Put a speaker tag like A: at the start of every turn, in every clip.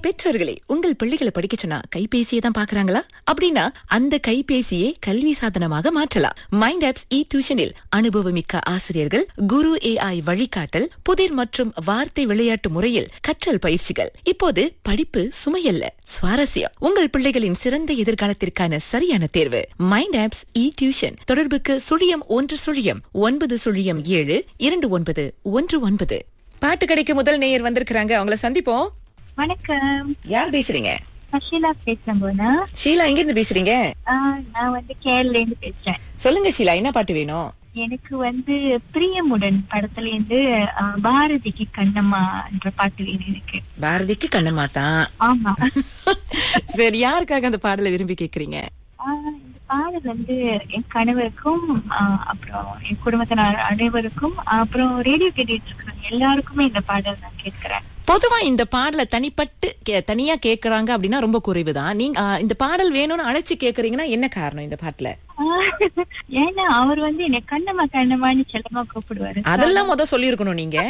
A: பெற்றோர்களே உங்கள் பிள்ளைகளை படிக்க சொன்னா கைபேசியை தான் பாக்குறாங்களா அப்படின்னா அந்த கைபேசியை கல்வி சாதனமாக மாற்றலாம் மைண்ட் ஆப்ஸ் இ டியூஷனில் அனுபவமிக்க ஆசிரியர்கள் குரு ஏஐ வழிகாட்டல் புதிர் மற்றும் வார்த்தை விளையாட்டு முறையில் கற்றல் பயிற்சிகள் இப்போது படிப்பு சுமையல்ல சுவாரஸ்யம் உங்கள் பிள்ளைகளின் சிறந்த எதிர்காலத்திற்கான சரியான தேர்வு மைண்ட் ஆப்ஸ் இ டியூஷன் தொடர்புக்கு சுழியம் ஒன்று சுழியம் ஒன்பது சுழியம் ஏழு இரண்டு ஒன்பது ஒன்று ஒன்பது பாட்டு கடைக்கு முதல் நேயர் வந்திருக்கிறாங்க அவங்கள சந்திப்போம்
B: வணக்கம்
A: யார் பேசுறீங்க
B: ஷீலா பேசுறேன் போனா
A: ஷீலா எங்க இருந்து பேசுறீங்க
B: நான் வந்து கேரள இருந்து பேசுறேன்
A: சொல்லுங்க ஷீலா என்ன பாட்டு வேணும்
B: எனக்கு வந்து பிரியமுடன் படத்துல இருந்து ஆ, பாரதிக்கு கண்ணம்மா என்ற பாட்டு வேணும் எனக்கு
A: பாரதிக்கு கண்ணம்மா தான்
B: ஆமா
A: சரி யாருக்காக அந்த பாடலை விரும்பி கேக்குறீங்க
B: ஆ, இந்த பாடல் வந்து என் கணவருக்கும் ஆ, அப்புறம் என் குடும்பத்தினர் அனைவருக்கும் அப்புறம் ரேடியோ கேட்டுட்டு இருக்கிற எல்லாருக்குமே இந்த பாடல் நான் கேட்கிறேன்
A: பொதுவா இந்த பாடலை தனிப்பட்டு கே- தனியா கேக்குறாங்க அப்படின்னா ரொம்ப குறைவுதான் நீங்க ஆ, இந்த பாடல் வேணும்னு அழைச்சு கேக்குறீங்கன்னா என்ன காரணம் இந்த பாட்டுல
B: ஆ, ஏன்னா அவர் வந்து என்னை கண்ணம்மா கண்ணம்மான்னு செல்லமா கூப்பிடுவாரு
A: அதெல்லாம் முத சொல்லியிருக்கணும் நீங்க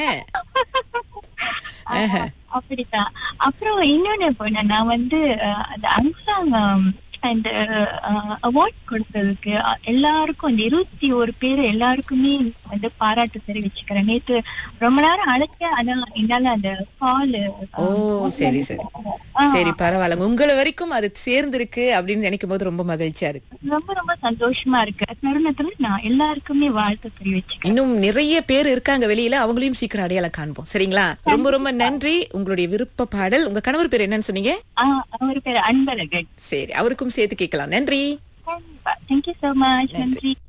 B: ஆஹா, அப்படித்தான் அப்புறம் இன்னொன்னு போன நான் வந்து அஹ், அந்த அன்சாங் இந்த அவார்ட் கொடுத்ததுக்கு அஹ், எல்லாருக்கும் அந்த இருபத்தி ஒரு பேர் எல்லாருக்குமே வந்து பாராட்டு தெரிவிச்சுக்கிறேன் நேத்து ரொம்ப நேரம் அழைச்சேன் ஆனா என்னால அந்த கால்
A: ஓ சரி சரி சரி பரவாயில்ல உங்களை வரைக்கும் அது சேர்ந்திருக்கு அப்படின்னு நினைக்கும் போது ரொம்ப மகிழ்ச்சியா இருக்கு
B: ரொம்ப ரொம்ப சந்தோஷமா இருக்கு தருணத்துல நான் எல்லாருக்குமே வாழ்த்து தெரிவிச்சுக்கிறேன்
A: இன்னும் நிறைய பேர் இருக்காங்க வெளியில அவங்களையும் சீக்கிரம் அடையாளம் காண்போம் சரிங்களா ரொம்ப ரொம்ப நன்றி உங்களுடைய விருப்ப பாடல் உங்க கணவர் பேர் என்னன்னு சொன்னீங்க
B: ஆஹ் அவர் பேர் அன்பழகன்
A: சரி அவருக்கும் சேர்த்து கேட்கலாம் நன்றி
B: கண்டிப்பா தேங்க்யூ சோ மச் நன்றி